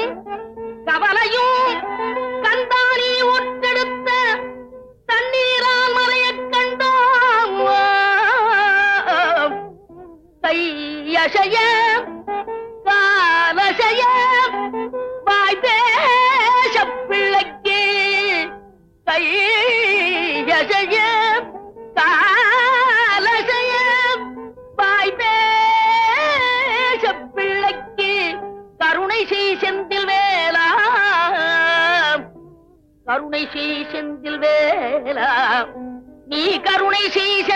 கவலையும் கந்தானி ஒற்றெடுத்த தண்ணீரால் மலையக் கண்டோம் கையசைய காலசைய வாய் பேச பிள்ளைக்கு கையசைய காலசைய வாய் பேச பிள்ளைக்கு கருணை செய் செந்தில் வேலா கருணை செய் செந்தில் வேலா நீ கருணை செய்